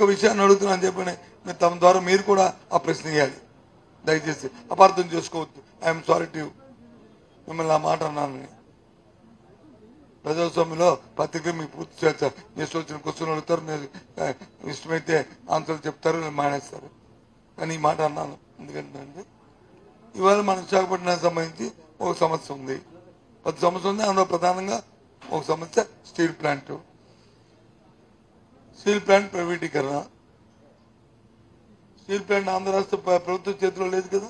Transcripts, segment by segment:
విషయాన్ని అడుగుతున్నాను చెప్పని మీరు తమ ద్వారా మీరు కూడా ఆ ప్రశ్న వేయాలి దయచేసి అపార్థం చేసుకోవద్దు ఐఎమ్ సారీ టు మిమ్మల్ని ఆ మాట అన్నాను నేను. ప్రజాస్వామ్యంలో పత్రిక మీకు పూర్తి స్వేచ్ఛ చేసి వచ్చిన క్వశ్చన్ అడుగుతారు మీరు ఆ, ఇష్టమైతే ఆన్సర్లు చెప్తారు లేదా మానేస్తారు కానీ ఈ మాట అన్నాను ఎందుకంటే ఇవాళ మన విశాఖపట్నానికి సంబంధించి ఒక సమస్య ఉంది పది సమస్య ఉంది అందులో ప్రధానంగా ఒక సమస్య స్టీల్ ప్లాంట్ స్టీల్ ప్లాంట్ ప్రైవేటీకరణ స్టీల్ ప్లాంట్ ఆంధ్ర రాష్ట్ర ప్ర- ప్రభుత్వ చేతిలో లేదు కదా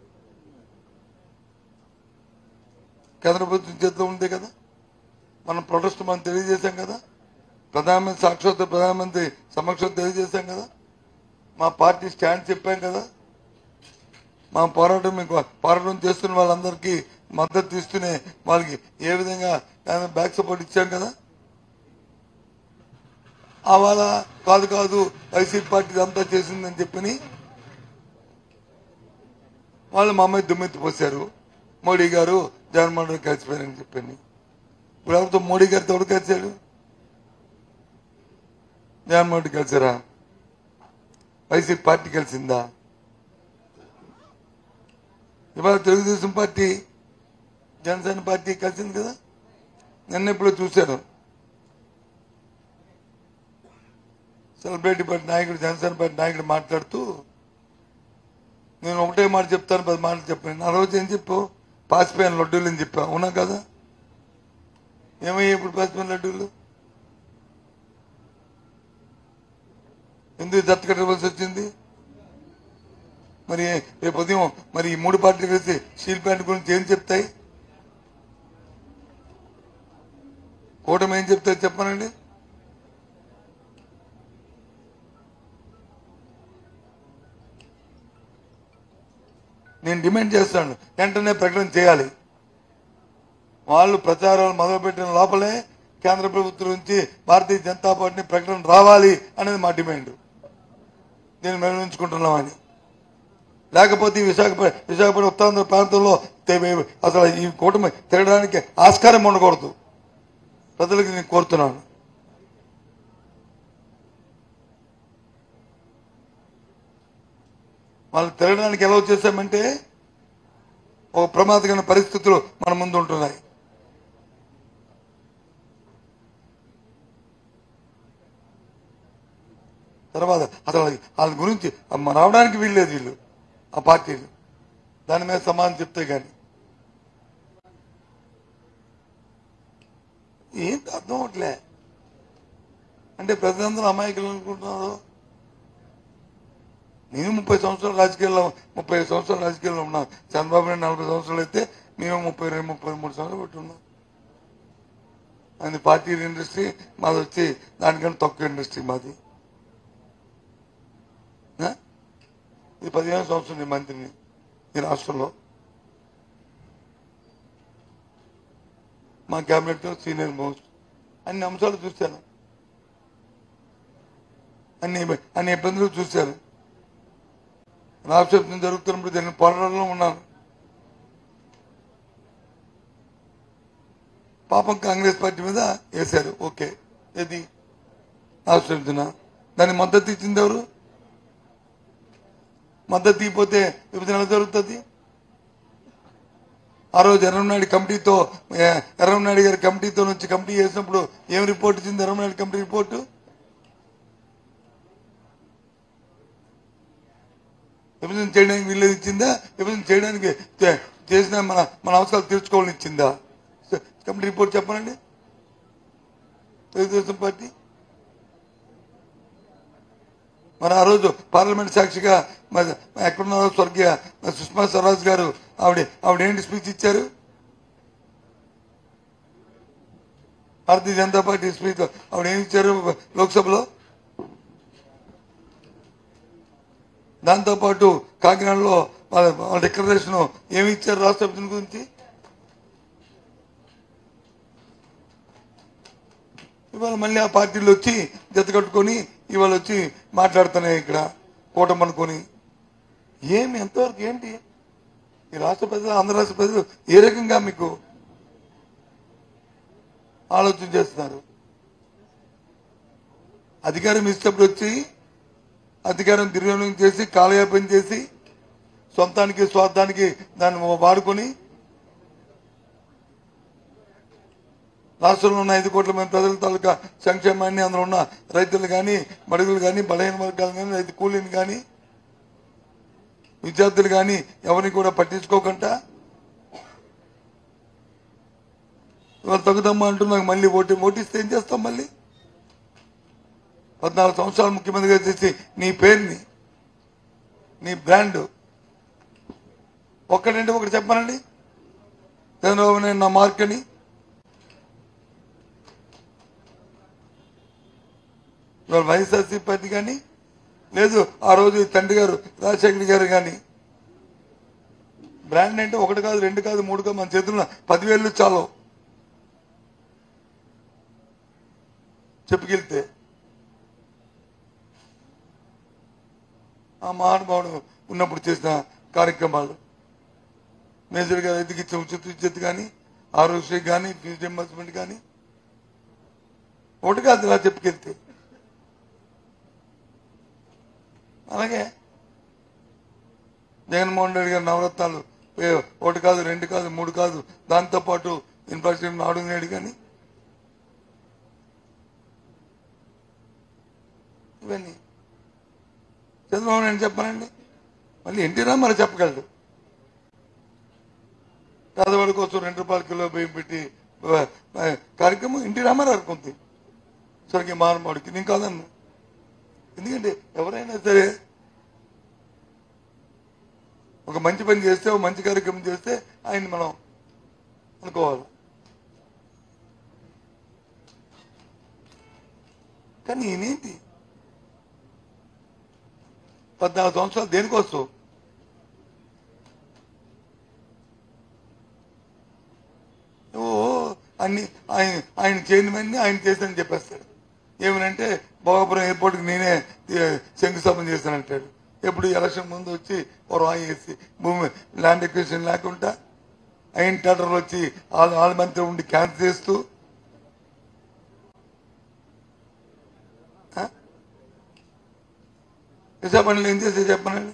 కేంద్ర ప్రభుత్వం చేతిలో ఉంది కదా మనం ప్రొటెస్ట్ మనం తెలియజేశాం కదా ప్రధానమంత్రి సాక్షాత్ ప్రధానమంత్రి సమక్షం తెలియజేశాం కదా మా పార్టీ స్టాండ్ చెప్పాం కదా మా పోరాటం మీకు పోరాటం చేస్తున్న వాళ్ళందరికీ మద్దతు ఇస్తూనే వాళ్ళకి ఏ విధంగా బ్యాక్ సపోర్ట్ ఇచ్చాం కదా అవాళ కాదు కాదు వైసీపీ పార్టీ అంతా చేసిందని చెప్పని వాళ్ళు మా అమ్మాయి దుమ్మెత్తి పోశారు మోడీ గారు జగన్మోహన్ రెడ్డి కలిసిపోయారని చెప్పని ఇప్పుడు ఎవరితో మోడీ గారితో ఎవరు కలిశాడు జగన్మోహన్ రెడ్డి కలిసారా వైసీపీ పార్టీ కలిసిందా ఇవాళ తెలుగుదేశం పార్టీ జనసేన పార్టీ కలిసింది కదా నిన్న ఇప్పుడు చూశాను సెలబ్రిటీ పార్టీ నాయకుడు జనసేన పార్టీ నాయకుడు మాట్లాడుతూ నేను ఒకటే మాట చెప్తాను పది మాటలు చెప్పాను ఆ రోజు ఏం చెప్పు పాసిపోయిన లడ్డూలు అని చెప్పా అవునా కదా ఏమయ్యా ఇప్పుడు పాసిపోయిన లడ్డూలు ఎందుకు దత్త కట్టవలసి వచ్చింది మరి రేపు ఉదయం మరి ఈ మూడు పార్టీలు కలిసి స్టీల్ ప్లాంట్ గురించి ఏం చెప్తాయి కూటమి ఏం చెప్తాయి చెప్పనండి నేను డిమాండ్ చేస్తాను వెంటనే ప్రకటన చేయాలి వాళ్ళు ప్రచారాలు మొదలుపెట్టిన లోపలే కేంద్ర ప్రభుత్వం నుంచి భారతీయ జనతా పార్టీ ప్రకటన రావాలి అనేది మా డిమాండ్ దీన్ని నిర్వహించుకుంటున్నామని లేకపోతే ఈ విశాఖపట్నం విశాఖపట్నం ఉత్తరాంధ్ర ప్రాంతంలో తే- అసలు ఈ కూటమి తిరగడానికి ఆస్కారం ఉండకూడదు ప్రజలకు నేను కోరుతున్నాను వాళ్ళు తిరగడానికి ఎలా చేశామంటే ఒక ప్రమాదకరమైన పరిస్థితులు మన ముందు ఉంటున్నాయి తర్వాత అసలు వాళ్ళ గురించి అమ్మ రావడానికి వీల్లేదు వీళ్ళు ఆ పార్టీలు దాని మీద సమాధానం చెప్తే గాని ఏంటి అర్థం అవట్లే అంటే ప్రజలందరూ అమాయకులు అనుకుంటున్నారు నేను ముప్పై సంవత్సరాలు రాజకీయాల్లో ముప్పై సంవత్సరాలు రాజకీయాల్లో ఉన్నా చంద్రబాబు నాయుడు నలభై సంవత్సరాలు అయితే మేము ముప్పై రెండు ముప్పై మూడు సంవత్సరాలు పెట్టి ఉన్నాం అది పార్టీ ఇండస్ట్రీ మాది వచ్చి దానికంటే తక్కువ ఇండస్ట్రీ మాది ఆ? ఇది పదిహేను సంవత్సరం నేను మంత్రిని ఈ రాష్ట్రంలో మా క్యాబినెట్ సీనియర్ మోస్ట్ అన్ని అంశాలు చూశాను అన్ని అన్ని ఇబ్బందులు చూశాను రాష్ట్రం జరుగుతున్నప్పుడు జరిగిన పోరాటంలో ఉన్నాను పాపం కాంగ్రెస్ పార్టీ మీద వేశారు ఓకే ఏది రాష్ట్రం దాన్ని మద్దతు ఇచ్చింది ఎవరు మద్దతు ఇవ్వకపోతే విభజన ఎలా జరుగుతుంది ఆ రోజు ఎర్రంనాయుడు కమిటీతో ఏ, ఎర్రంనాయుడు గారి కమిటీతో నుంచి కమిటీ చేసినప్పుడు ఏం రిపోర్ట్ ఇచ్చింది ఎర్రంనాయుడు కమిటీ రిపోర్టు విభజన చేయడానికి వీళ్ళు ఇచ్చిందా విభజన చేయడానికి చే- చేసిన మన మన అవసరాలు తీర్చుకోవాలని ఇచ్చిందా కమిటీ రిపోర్ట్ చెప్పనండి తెలుగుదేశం పార్టీ మరి ఆ రోజు పార్లమెంట్ సాక్షిగా మరి ఎక్కడున్నారో స్వర్గీయ మరి సుష్మా స్వరాజ్ గారు ఆవిడ ఆవిడ ఏంటి స్పీచ్ ఇచ్చారు భారతీయ జనతా పార్టీ స్పీచ్ ఆవిడ ఏమి ఇచ్చారు లోక్సభలో దాంతోపాటు కాకినాడలో వాళ్ళ వాళ్ళ డిక్లరేషన్ ఏమి ఇచ్చారు రాష్ట్ర విభజన గురించి ఇవాళ మళ్ళీ ఆ పార్టీలు వచ్చి జత కట్టుకొని ఇవాళ వచ్చి మాట్లాడుతున్నాయి ఇక్కడ కూటమి అనుకొని ఏమి ఎంతవరకు ఏంటి ఈ రాష్ట్ర ప్రజలు ఆంధ్ర రాష్ట్ర ప్రజలు ఏ రకంగా మీకు ఆలోచన చేస్తున్నారు అధికారం ఇచ్చినప్పుడు వచ్చి అధికారం దుర్వినియోగం చేసి కాలయాపన చేసి సొంతానికి స్వార్థానికి దాన్ని వాడుకొని రాష్ట్రంలో ఉన్న ఐదు కోట్ల మంది ప్రజల తాలూకా సంక్షేమాన్ని అందులో ఉన్న రైతులు కానీ బడుగులు కానీ బలహీన వర్గాలు కానీ రైతు కూలీని కానీ విద్యార్థులు కానీ ఎవరిని కూడా పట్టించుకోకుండా ఇవాళ తగ్గుదమ్మా అంటూ నాకు మళ్ళీ ఓటు ఓటిస్తే ఏం చేస్తాం మళ్ళీ పద్నాలుగు సంవత్సరాలు ముఖ్యమంత్రిగా చేసి నీ పేరుని నీ బ్రాండ్ ఒక్కటంటే ఒకటి చెప్పానండి చంద్రబాబు నాయుడు నా మార్క్ అని ఇవాళ వైఎస్ఆర్సీ పార్టీ కానీ లేదు ఆ రోజు ఈ తండ్రి గారు రాజశేఖర్ గారు కానీ బ్రాండ్ అంటే ఒకటి కాదు రెండు కాదు మూడు కాదు మన చేతుల్లో పదివేలు చాలు చెప్పుకెళ్తే ఆ మహానుభావుడు ఉన్నప్పుడు చేసిన కార్యక్రమాలు మేజర్గా రైతుకి ఇచ్చిన ఉచిత విద్యుత్ కానీ ఆరోగ్యశ్రీ కానీ ఫీజు రింబర్స్మెంట్ కానీ ఒకటి కాదు ఇలా చెప్పుకెళ్తే అలాగే జగన్మోహన్ రెడ్డి గారి నవరత్నాలు ఏ ఒకటి కాదు రెండు కాదు మూడు కాదు దాంతో పాటు ఇన్ఫ్రాస్ట్రక్చర్ నాడు నేడు కానీ ఇవన్నీ చంద్రబాబు నాయుడు చెప్పానండి మళ్ళీ ఎన్టీ రామారావు చెప్పగలడు పేదవాడి కోసం రెండు రూపాయల కిలో బియ్యం పెట్టి ఆ, ఆ, కార్యక్రమం ఎన్టీ రామారావు ఉంది స్వర్గీయ మహానుభావుడికి నేను కాదన్ను ఎందుకంటే ఎవరైనా సరే ఒక మంచి పని చేస్తే ఒక మంచి కార్యక్రమం చేస్తే ఆయన్ని మనం అనుకోవాలి కానీ ఈయనేంటి పద్నాలుగు సంవత్సరాలు దేనికోసం ఓ అన్ని ఆయన ఆయన చేయనివన్నీ ఆయన చేశానని చెప్పేస్తాడు ఏమనంటే భోగాపురం ఎయిర్పోర్ట్కి నేనే ఏ, శంకుస్థాపన చేశానంటాడు ఎప్పుడు ఎలక్షన్ ముందు వచ్చి ఓ రాయి వేసి భూమి ల్యాండ్ ఎక్విజిషన్ లేకుండా అయిన టెండర్లు వచ్చి వాళ్ళ వాళ్ళ మంత్రి ఉండి క్యాన్సిల్ చేస్తూ ఆ? విశాఖపట్నంలో ఏం చేస్తే చెప్పనండి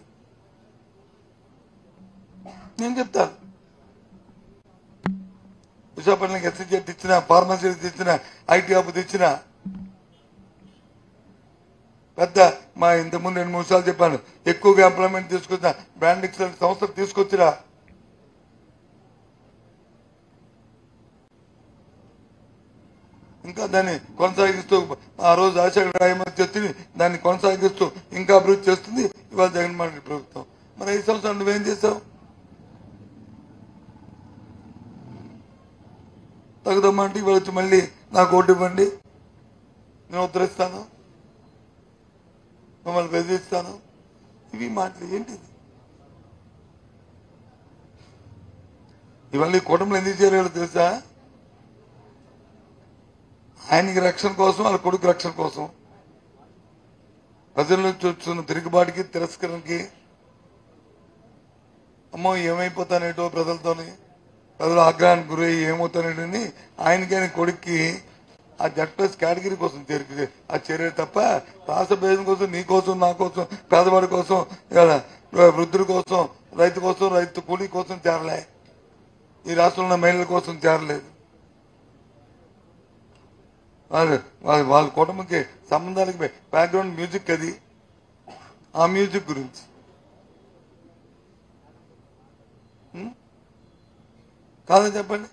నేను చెప్తాను విశాఖపట్నంకి ఎస్సీ తెచ్చిన ఫార్మసీ తెచ్చిన ఐటీ హబ్ తెచ్చిన పెద్ద మా ఇంతకుముందు రెండు మూడు సార్లు చెప్పాను ఎక్కువగా ఎంప్లాయ్మెంట్ తీసుకొచ్చిన బ్రాండ్ ఎక్సలెంట్ సంస్థలు తీసుకొచ్చిరా ఇంకా దాన్ని కొనసాగిస్తూ ఆ రోజు రాజశేఖర రాయమని చెప్తుంది దాన్ని కొనసాగిస్తూ ఇంకా అభివృద్ధి చేస్తుంది ఇవాళ జగన్మోహన్ రెడ్డి ప్రభుత్వం మరి ఐదు సంవత్సరాలు నువ్వేం చేసావు తగుదమ్మా అంటే ఇవాళ వచ్చి మళ్ళీ నాకు ఓటు ఇవ్వండి నేను ఉత్తరిస్తాను మిమ్మల్ని బెదిరిస్తాను ఇవి మాటలు ఏంటిది ఇవన్నీ కుటుంబంలో ఎందుకు చేరాడో తెలుసా ఆయనకి రక్షణ కోసం వాళ్ళ కొడుకు రక్షణ కోసం ప్రజల నుంచి వస్తున్న తిరుగుబాటుకి తిరస్కరణకి అమ్మో ఏమైపోతానేటో ప్రజలతోని ప్రజల ఆగ్రహానికి గురై ఏమవుతానేటని ఆయనకి ఆయన కొడుక్కి ఆ జడ్ ప్లస్ కేటగిరీ కోసం చేరి ఆ చేరే తప్ప రాష్ట్ర భేదం కోసం నీ కోసం నా కోసం పేదవాడి కోసం ఇలా వృద్ధుల కోసం రైతు కోసం రైతు కూలీ కోసం చేరలే ఈ రాష్ట్రంలో ఉన్న మహిళల కోసం చేరలేదు వాళ్ళ వాళ్ళ వాళ్ళ కుటుంబంకి సంబంధాలకి బ్యాక్గ్రౌండ్ మ్యూజిక్ అది ఆ మ్యూజిక్ గురించి ఉం? కాదా చెప్పండి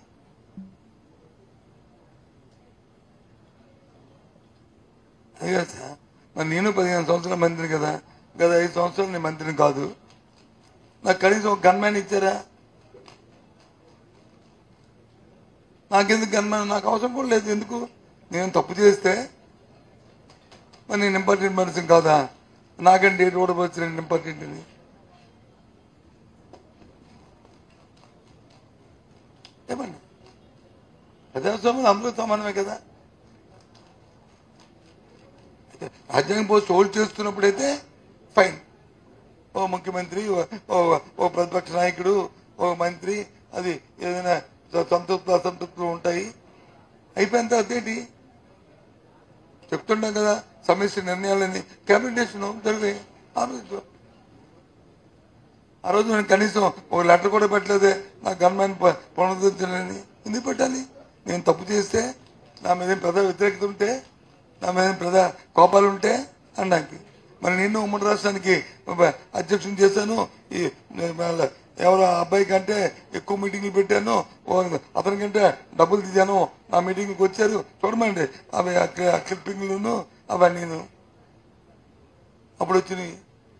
అదే కదా సార్ మరి నేను పదిహేను సంవత్సరాల మంత్రిని కదా గత ఐదు సంవత్సరాలు నేను మంత్రిని కాదు నాకు కనీసం ఒక గన్మ్యాన్ ఇచ్చారా నాకెందుకు గన్మ్యాన్ నాకు అవసరం కూడా లేదు ఎందుకు నేను తప్పు చేస్తే మరి నేను ఇంపార్టెంట్ మనిషిని కాదా నాకంటే ఏడు ఓడవచ్చు నేను ఇంపార్టెంట్ అని ఏమండి ప్రజాస్వామ్యం అందరూ సమానమే కదా రాజ్యాంగం పోస్ట్ హోల్డ్ చేస్తున్నప్పుడైతే ఫైన్ ఓ ముఖ్యమంత్రి ఓ- ఓ- ఓ ప్రతిపక్ష నాయకుడు ఓ మంత్రి అది ఏదైనా సంతృప్తులు అసంతృప్తులు ఉంటాయి అయిపోయిన తర్వాత ఏంటి చెప్తుంటాం కదా సమస్య నిర్ణయాలని క్యాబినెట్ జరిగాయి ఆలోచించు ఆ రోజు నేను కనీసం ఒక లెటర్ కూడా పెట్టలేదే నా గన్మ్యాన్ పునరుద్ధరించాలని ఎందుకు పెట్టాలి నేను తప్పు చేస్తే నా మీద ఏం పెద్ద వ్యతిరేకత ఉంటే నా మీద ఏం పెద్ద కోపాలు ఉంటే అనడానికి మరి నేను ఉమ్మడి రాష్ట్రానికి అధ్యక్షుని చేశాను ఈ వాళ్ళ ఎవరు ఆ అబ్బాయి కంటే ఎక్కువ మీటింగ్లు పెట్టాను ఓ అతనికంటే డబ్బులు తీశాను నా మీటింగ్కి వచ్చారు చూడమండి అవి ఆ క్లిప్పింగ్లను అవన్నీ అప్పుడు వచ్చినాయి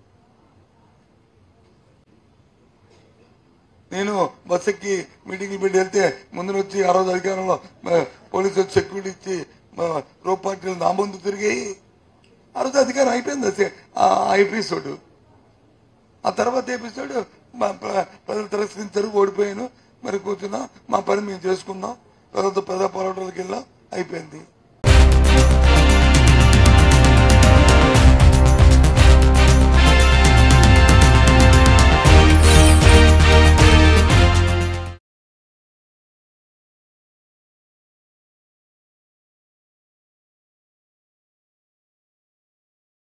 నేను బస్ ఎక్కి మీటింగ్లు పెట్టి వెళ్తే ముందు వచ్చి ఆ రోజు అధికారంలో మ- పోలీసు వచ్చి సెక్యూరిటీ ఇచ్చి మ- రో పార్టీలు నా ముందు తిరిగాయి ఆ రోజు అధికారం అయిపోయింది అసే- ఆ ఎపిసోడ్ ఆ తర్వాత ఎపిసోడ్ మా ప్ర- ప్రజలు తిరస్కరించారు ఓడిపోయాను మరి కూర్చున్నాం మా పని మేము చేసుకున్నాం తర్వాత ప్రజా పోరాటాలకు వెళ్ళాం అయిపోయింది